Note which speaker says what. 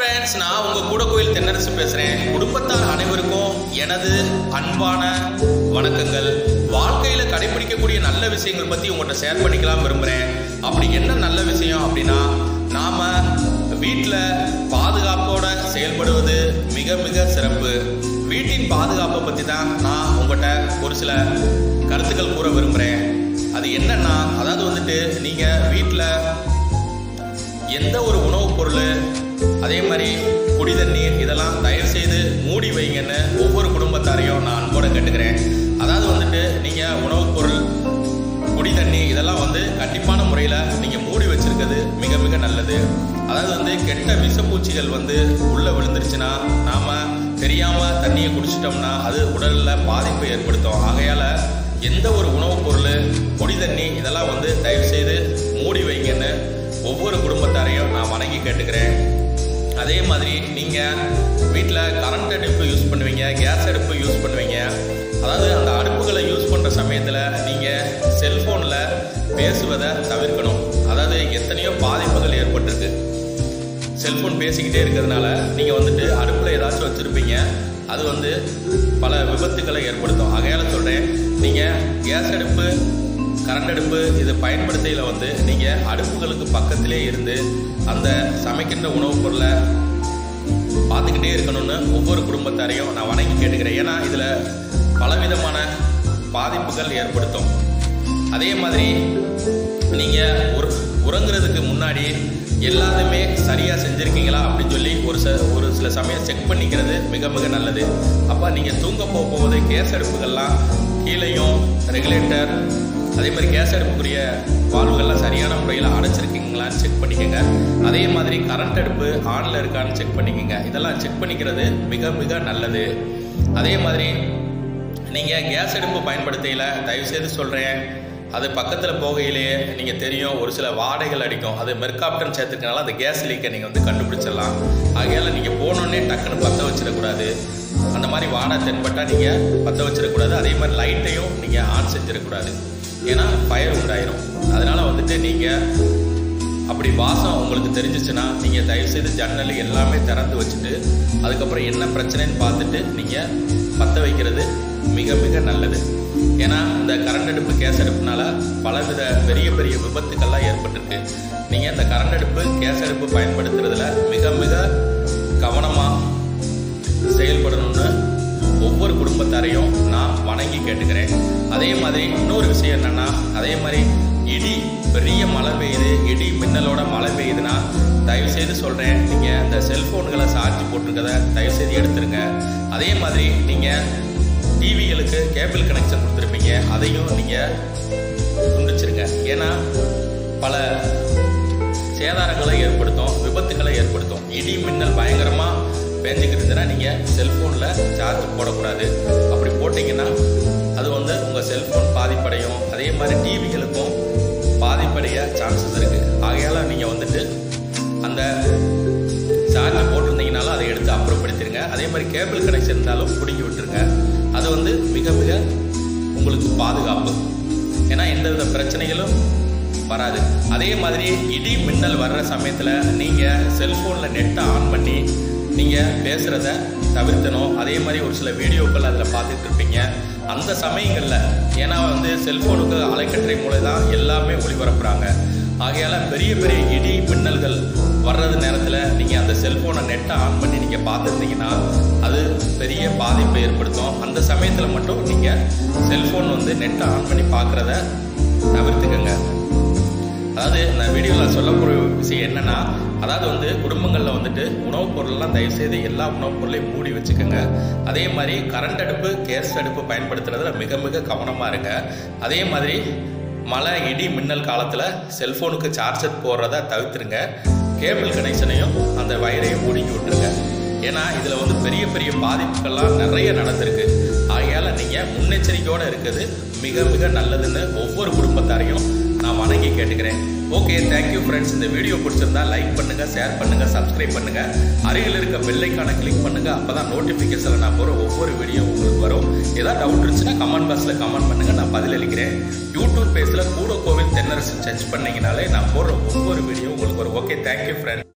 Speaker 1: friends நான் உங்க கூட கோயில் தென்னரசு பேசுறேன் குடும்பத்தார் அனைவருக்கும் எனது அன்பான வணக்கங்கள் வாழ்க்கையில கடைபிடிக்கக்கூடிய நல்ல விஷயங்கள் பத்தி உங்கள்கிட்ட ஷேர் பண்ணிக்கலாம் விரும்புறேன் அப்படி என்ன நல்ல விஷயம் அப்படின்னா நாம வீட்டில் பாதுகாப்போட செயல்படுவது மிக மிக சிறப்பு வீட்டின் பாதுகாப்பை பற்றி தான் நான் உங்கள்கிட்ட ஒரு சில கருத்துக்கள் கூற விரும்புகிறேன் அது என்னன்னா அதாவது வந்துட்டு நீங்கள் வீட்டில் எந்த ஒரு உணவுப் பொருள் அதே மாதிரி குடி தண்ணீர் இதெல்லாம் தயவு செய்து மூடி வைங்கன்னு ஒவ்வொரு குடும்பத்தாரையும் நான் அன்போட கேட்டுக்கிறேன் அதாவது வந்துட்டு நீங்கள் உணவுப் பொருள் குடி தண்ணி இதெல்லாம் வந்து கண்டிப்பான முறையில் நீங்கள் மூடி வச்சிருக்கிறது மிக மிக நல்லது அதாவது வந்து கெட்ட விஷப்பூச்சிகள் வந்து உள்ளே விழுந்துருச்சுன்னா நாம் தெரியாமல் தண்ணியை குடிச்சிட்டோம்னா அது உடலில் பாதிப்பை ஏற்படுத்தும் ஆகையால் எந்த ஒரு உணவுப் பொருள் குடி தண்ணி இதெல்லாம் வந்து தயவு செய்து மூடி வைங்கன்னு ஒவ்வொரு குடும்பத்தாரையும் நான் வணங்கி கேட்டுக்கிறேன் அதே மாதிரி நீங்கள் வீட்டில் கரண்ட் அடுப்பு யூஸ் பண்ணுவீங்க கேஸ் அடுப்பு யூஸ் பண்ணுவீங்க அதாவது அந்த அடுப்புகளை யூஸ் பண்ணுற சமயத்தில் நீங்கள் செல்ஃபோனில் பேசுவதை தவிர்க்கணும் அதாவது எத்தனையோ பாதிப்புகள் ஏற்பட்டிருக்கு செல்ஃபோன் பேசிக்கிட்டே இருக்கிறதுனால நீங்கள் வந்துட்டு அடுப்பில் ஏதாச்சும் வச்சுருப்பீங்க அது வந்து பல விபத்துக்களை ஏற்படுத்தும் ஆகையால் சொல்கிறேன் நீங்கள் கேஸ் அடுப்பு கரண்ட் அடுப்பு இது பயன்படுத்தையில் வந்து நீங்கள் அடுப்புகளுக்கு பக்கத்திலே இருந்து அந்த சமைக்கின்ற உணவுப் பொருளை பார்த்துக்கிட்டே இருக்கணும்னு ஒவ்வொரு குடும்பத்தாரையும் நான் வணங்கி கேட்டுக்கிறேன் ஏன்னா இதில் பலவிதமான பாதிப்புகள் ஏற்படுத்தும் அதே மாதிரி நீங்கள் உற உறங்குறதுக்கு முன்னாடி எல்லாத்தையுமே சரியாக செஞ்சுருக்கீங்களா அப்படின்னு சொல்லி ஒரு ச ஒரு சில சமயம் செக் பண்ணிக்கிறது மிக மிக நல்லது அப்போ நீங்கள் தூங்க போக போகும்போது கேஸ் அடுப்புகள்லாம் கீழேயும் ரெகுலேட்டர் அதே மாதிரி கேஸ் அடுப்புக்குரிய வால்வுகள்லாம் சரியான முறையில் அடைச்சிருக்கீங்களான்னு செக் பண்ணிக்கோங்க அதே மாதிரி கரண்ட் அடுப்பு ஆனில் இருக்கான்னு செக் பண்ணிக்கோங்க இதெல்லாம் செக் பண்ணிக்கிறது மிக மிக நல்லது அதே மாதிரி நீங்கள் கேஸ் அடுப்பு பயன்படுத்தையில் தயவுசெய்து சொல்கிறேன் அது பக்கத்தில் போகையிலேயே நீங்கள் தெரியும் ஒரு சில வாடைகள் அடிக்கும் அது மெர்காப்டன் சேர்த்துக்கனால அந்த கேஸ் லீக்கை நீங்கள் வந்து கண்டுபிடிச்சிடலாம் ஆகையால் நீங்கள் போனோடனே டக்குன்னு பற்ற வச்சிடக்கூடாது அந்த மாதிரி வாடை தென்பட்டால் நீங்கள் பற்ற வச்சிடக்கூடாது அதே மாதிரி லைட்டையும் நீங்கள் ஆன் செஞ்சிடக்கூடாது ஏன்னா ஃபயர் உண்டாயிரும் அதனால் வந்துட்டு நீங்கள் அப்படி வாசம் உங்களுக்கு தெரிஞ்சிச்சுன்னா நீங்கள் தயவுசெய்து ஜன்னல் எல்லாமே திறந்து வச்சுட்டு அதுக்கப்புறம் என்ன பிரச்சனைன்னு பார்த்துட்டு நீங்கள் பற்ற வைக்கிறது மிக மிக நல்லது ஏன்னா இந்த கரண்ட் அடுப்பு கேஸ் அடுப்புனால பலவித பெரிய பெரிய விபத்துக்கள்லாம் ஏற்பட்டிருக்கு நீங்கள் இந்த கரண்ட் அடுப்பு கேஸ் அடுப்பு பயன்படுத்துறதுல மிக மிக கவனமாக செயல்படணும்னு ஒவ்வொரு குடும்பத்தாரையும் நான் வணங்கி கேட்டுக்கிறேன் அதே மாதிரி இன்னொரு விஷயம் என்னன்னா அதே மாதிரி இடி பெரிய மழை பெய்யுது இடி மின்னலோட மழை பெய்யுதுன்னா தயவுசெய்து சொல்கிறேன் நீங்கள் இந்த செல்ஃபோன்களை சார்ஜ் போட்டிருக்கதை தயவுசெய்து எடுத்துருங்க அதே மாதிரி நீங்கள் டிவிகளுக்கு கேபிள் கனெக்ஷன் கொடுத்துருப்பீங்க அதையும் நீங்கள் துண்டிச்சிருங்க ஏன்னா பல சேதாரங்களை ஏற்படுத்தும் விபத்துக்களை ஏற்படுத்தும் இடி மின்னல் பயங்கரமாக பேஞ்சிக்கிட்டு இருந்ததுன்னா நீங்கள் செல்ஃபோனில் சார்ஜ் போடக்கூடாது அப்படி போட்டிங்கன்னா அது வந்து உங்கள் செல்ஃபோன் பாதிப்படையும் அதே மாதிரி டிவிகளுக்கும் பாதிப்படைய சான்சஸ் இருக்குது ஆகையால் நீங்கள் வந்துட்டு அந்த சார்ஜ் போட்டிருந்தீங்கனாலும் அதை எடுத்து அப்புறப்படுத்திடுங்க அதே மாதிரி கேபிள் கனெக்ஷன் இருந்தாலும் பிடுங்கி விட்டுருங்க அது வந்து மிக மிக உங்களுக்கு பாதுகாப்பு ஏன்னா எந்தவித பிரச்சனைகளும் வராது அதே மாதிரி இடி மின்னல் வர்ற சமயத்தில் நீங்கள் செல்ஃபோனில் நெட்டை ஆன் பண்ணி நீங்கள் பேசுகிறத தவிர்த்தணும் அதே மாதிரி ஒரு சில வீடியோக்கள் அதில் பார்த்துட்டு இருப்பீங்க அந்த சமயங்களில் ஏன்னா வந்து செல்ஃபோனுக்கு அலைக்கற்றை மூலம் தான் எல்லாமே ஒளிபரப்புகிறாங்க ஆகையால் பெரிய பெரிய இடி மின்னல்கள் வர்றது நேரத்தில் நீங்கள் அந்த செல்ஃபோனை நெட்டை ஆன் பண்ணி நீங்கள் பார்த்துருந்தீங்கன்னா அது பெரிய பாதிப்பை ஏற்படுத்தும் அந்த சமயத்தில் மட்டும் நீங்கள் செல்ஃபோன் வந்து நெட்டை ஆன் பண்ணி பார்க்குறத தவிர்த்துக்கங்க அதாவது இந்த வீடியோவில் சொல்லக்கூடிய விஷயம் என்னன்னா அதாவது வந்து குடும்பங்களில் வந்துட்டு உணவுப் பொருள்லாம் தயவுசெய்து எல்லா உணவுப் பொருளையும் மூடி வச்சுக்கோங்க அதே மாதிரி கரண்ட் அடுப்பு கேஸ் அடுப்பு பயன்படுத்துறதுல மிக மிக கவனமாக இருங்க அதே மாதிரி மழை இடி மின்னல் காலத்தில் செல்ஃபோனுக்கு சார்ஜர் போடுறத தவிர்த்துருங்க கேபிள் கனெக்ஷனையும் அந்த வயரையும் மூடிக்கி விட்டுருங்க ஏன்னா இதில் வந்து பெரிய பெரிய பாதிப்புகள்லாம் நிறைய நடந்திருக்கு ஆகையால் நீங்கள் முன்னெச்சரிக்கையோடு இருக்கிறது மிக மிக நல்லதுன்னு ஒவ்வொரு குடும்பத்தாரையும் நான் வணங்கி கேட்டுக்கிறேன் ஓகே தேங்க்யூ ஃப்ரெண்ட்ஸ் இந்த வீடியோ பிடிச்சிருந்தா லைக் பண்ணுங்க ஷேர் பண்ணுங்க சப்ஸ்கிரைப் பண்ணுங்க அருகில் இருக்க பெல்லைக்கான கிளிக் பண்ணுங்க அப்பதான் நோட்டிபிகேஷன்ல நான் போற ஒவ்வொரு வீடியோ உங்களுக்கு வரும் ஏதாவது டவுட் இருந்துச்சுன்னா கமெண்ட் பாக்ஸ்ல கமெண்ட் பண்ணுங்க நான் பதிலளிக்கிறேன் யூடியூப் பேஜ்ல கூட கோவில் தென்னரசு சர்ச் பண்ணீங்கனாலே நான் போடுற ஒவ்வொரு வீடியோ உங்களுக்கு வரும் ஓகே தேங்க்யூ ஃப்ரெண்ட்